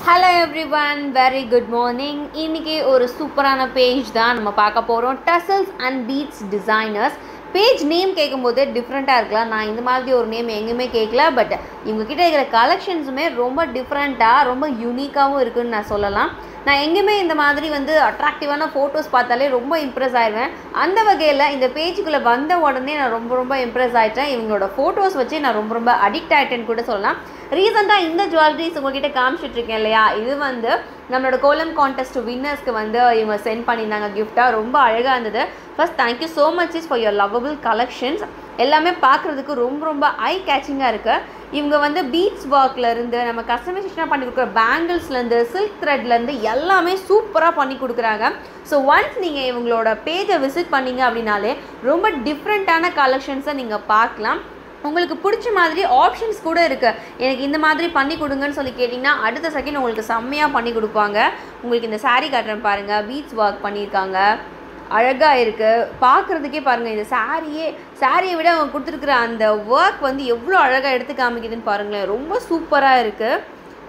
hello every one very good morning இன்னைக்கு ஒரு சூப்பரான பேஜ் தான் நம்ம பார்க்க போகிறோம் tassels and beads designers page name கேட்கும்போது டிஃப்ரெண்ட்டாக இருக்கலாம் நான் இந்த மாதிரி ஒரு நேம் எங்கேயுமே கேட்கல பட் இவங்ககிட்ட இருக்கிற கலெக்ஷன்ஸுமே ரொம்ப டிஃப்ரெண்ட்டாக ரொம்ப யூனிக்காகவும் இருக்குன்னு நான் சொல்லலாம் நான் எங்கேயுமே இந்த மாதிரி வந்து அட்ராக்டிவான ஃபோட்டோஸ் பார்த்தாலே ரொம்ப இம்ப்ரெஸ் ஆயிடுவேன் அந்த வகையில் இந்த பேஜுக்குள்ளே வந்த உடனே நான் ரொம்ப ரொம்ப இம்ப்ரெஸ் ஆகிட்டேன் இவங்களோட ஃபோட்டோஸ் வச்சு நான் ரொம்ப ரொம்ப அடிக்ட் ஆகிட்டேன்னு கூட சொல்லலாம் ரீசெண்டாக இந்த ஜுவல்லரிஸ் உங்ககிட்ட காமிச்சிட்டு இருக்கேன் இல்லையா இது வந்து நம்மளோட கோலம் கான்டெஸ்ட் வின்னர்ஸ்க்கு வந்து இவங்க சென்ட் பண்ணியிருந்தாங்க கிஃப்டாக ரொம்ப அழகாக இருந்தது first thank you so much is for your lovable collections எல்லாமே பார்க்குறதுக்கு ரொம்ப ரொம்ப ஐ கேச்சிங்காக இருக்குது இவங்க வந்து பீட்ஸ் ஒர்க்லேருந்து நம்ம கஸ்டமைசேஷனாக பண்ணி கொடுக்குற பேங்கிள்ஸ்லேருந்து சில்க் த்ரெட்லேருந்து எல்லாமே சூப்பராக பண்ணி கொடுக்குறாங்க ஸோ ஒன்ஸ் நீங்கள் இவங்களோட பேஜை விசிட் பண்ணீங்க அப்படின்னாலே ரொம்ப டிஃப்ரெண்ட்டான கலெக்ஷன்ஸை நீங்கள் பார்க்கலாம் உங்களுக்கு பிடிச்ச மாதிரி ஆப்ஷன்ஸ் கூட இருக்குது எனக்கு இந்த மாதிரி பண்ணி கொடுங்கன்னு சொல்லி கேட்டிங்கன்னா அடுத்த செகண்ட் உங்களுக்கு செம்மையாக பண்ணி கொடுப்பாங்க உங்களுக்கு இந்த saree காட்டுறேன் பாருங்கள் பீட்ஸ் ஒர்க் பண்ணியிருக்காங்க அழகாக இருக்குது பார்க்குறதுக்கே பாருங்கள் இந்த சாரியே சாரியை விட அவங்க கொடுத்துருக்குற அந்த ஒர்க் வந்து எவ்வளோ அழகாக எடுத்து காமிக்குதுன்னு பாருங்களேன் ரொம்ப சூப்பராக இருக்குது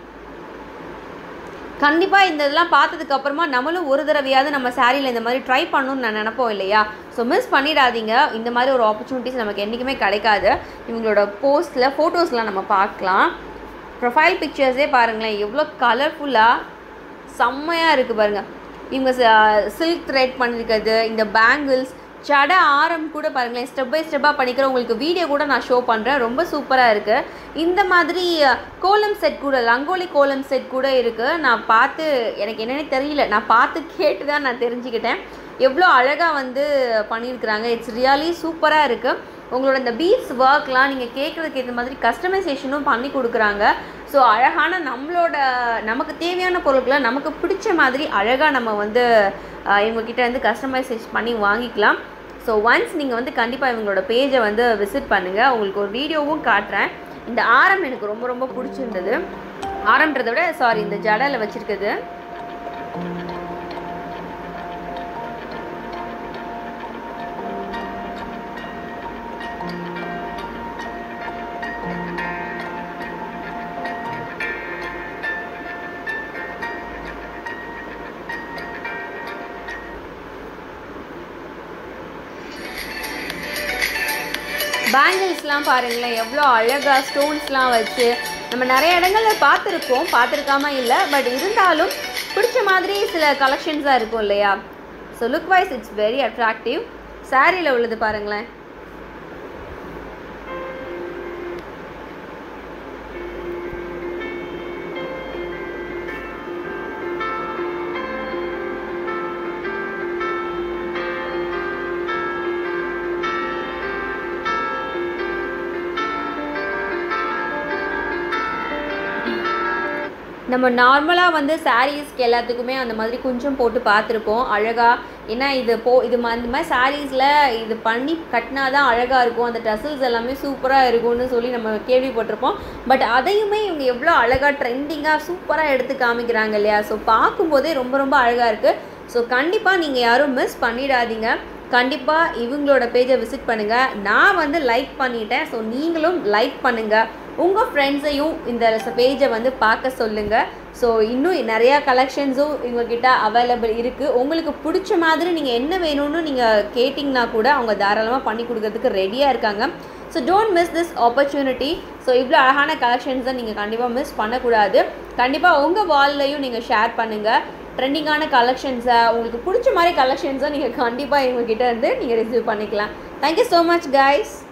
கண்டிப்பாக இந்த இதெல்லாம் பார்த்ததுக்கு அப்புறமா நம்மளும் ஒரு தடவையாவது நம்ம சாரியில் இந்த மாதிரி ட்ரை பண்ணணும்னு நான் நினப்போம் இல்லையா ஸோ மிஸ் பண்ணிடாதீங்க இந்த மாதிரி ஒரு ஆப்பர்ச்சுனிட்டிஸ் நமக்கு என்றைக்குமே கிடைக்காது இவங்களோட போஸ்ட்டில் ஃபோட்டோஸ்லாம் நம்ம பார்க்கலாம் ப்ரொஃபைல் பிக்சர்ஸே பாருங்களேன் எவ்வளோ கலர்ஃபுல்லாக செம்மையாக இருக்குது பாருங்கள் இவங்க சில்க் த்ரெட் பண்ணியிருக்கிறது இந்த பேங்கிள்ஸ் ஜட ஆரம் கூட பாருங்களேன் ஸ்டெப் பை ஸ்டெப்பாக பண்ணிக்கிற உங்களுக்கு வீடியோ கூட நான் ஷோ பண்ணுறேன் ரொம்ப சூப்பராக இருக்குது இந்த மாதிரி அஹ், கோலம் செட் கூட ரங்கோலி கோலம் செட் கூட இருக்குது நான் பார்த்து எனக்கு என்னன்னே தெரியல நான் பார்த்து கேட்டு தான் நான் தெரிஞ்சுக்கிட்டேன் எவ்வளோ அழகாக வந்து பண்ணியிருக்கிறாங்க இட்ஸ் ரியலி சூப்பராக இருக்குது உங்களோட இந்த பீட்ஸ் ஒர்க்லாம் நீங்கள் கேட்குறதுக்கு ஏற்ற மாதிரி கஸ்டமைசேஷனும் பண்ணி கொடுக்குறாங்க ஸோ அழகான நம்மளோட நமக்கு தேவையான பொருட்களை நமக்கு பிடிச்ச மாதிரி அழகாக நம்ம வந்து ஆஹ், இவங்ககிட்ட வந்து கஸ்டமைசேஷன் பண்ணி வாங்கிக்கலாம் ஸோ ஒன்ஸ் நீங்கள் வந்து கண்டிப்பாக இவங்களோட பேஜை வந்து விசிட் பண்ணுங்கள் உங்களுக்கு ஒரு வீடியோவும் காட்டுறேன் இந்த ஆரம் எனக்கு ரொம்ப ரொம்ப பிடிச்சிருந்தது ஆரம்ன்றதை விட சாரி இந்த ஜடலை வச்சுருக்குது பேங்கிள்ஸ்லாம் பாருங்களேன் எவ்வளோ அழகாக ஸ்டோன்ஸ்லாம் வச்சு நம்ம நிறைய இடங்கள்ல பார்த்துருக்கோம் பார்த்துருக்காம இல்லை பட் இருந்தாலும் பிடிச்ச மாதிரி சில கலெக்ஷன்ஸாக இருக்கும் இல்லையா so look wise it's very attractive சாரியில் உள்ளது பாருங்களேன் நம்ம நார்மலாக வந்து சாரீஸ்க்கு எல்லாத்துக்குமே அந்த மாதிரி குஞ்சம் போட்டு பார்த்துருப்போம் அழகாக ஏன்னா இது போ இது ம- இந்த மாதிரி சாரீஸில் இது பண்ணி கட்டினா தான் அழகாக இருக்கும் அந்த டசல்ஸ் எல்லாமே சூப்பராக இருக்கும்னு சொல்லி நம்ம கேள்விப்பட்டிருப்போம் பட் அதையுமே இவங்க எவ்வளோ அழகாக ட்ரெண்டிங்காக சூப்பராக எடுத்து காமிக்கிறாங்க இல்லையா ஸோ பார்க்கும்போதே ரொம்ப ரொம்ப அழகாக இருக்குது ஸோ கண்டிப்பாக நீங்கள் யாரும் மிஸ் பண்ணிடாதீங்க கண்டிப்பாக இவங்களோட பேஜை விசிட் பண்ணுங்கள் நான் வந்து லைக் பண்ணிட்டேன் ஸோ நீங்களும் லைக் பண்ணுங்கள் உங்கள் ஃப்ரெண்ட்ஸையும் இந்த பேஜை வந்து பார்க்க சொல்லுங்கள் ஸோ இன்னும் நிறையா கலெக்ஷன்ஸும் இவங்கக்கிட்ட அவைலபிள் இருக்குது உங்களுக்கு பிடிச்ச மாதிரி நீங்கள் என்ன வேணும்னு நீங்கள் கேட்டிங்கன்னா கூட அவங்க தாராளமாக பண்ணி கொடுக்கறதுக்கு ரெடியாக இருக்காங்க so don't miss this opportunity so இவ்வளோ அழகான கலெக்ஷன்ஸை நீங்கள் கண்டிப்பாக மிஸ் பண்ணக்கூடாது கண்டிப்பாக உங்கள் வால்லையும் நீங்கள் ஷேர் பண்ணுங்கள் ட்ரெண்டிங்கான கலெக்ஷன்ஸை உங்களுக்கு பிடிச்ச மாதிரி கலெக்ஷன்ஸை நீங்கள் கண்டிப்பாக இவங்ககிட்ட இருந்து நீங்கள் ரிசீவ் பண்ணிக்கலாம் தேங்க்யூ ஸோ மச் கைஸ்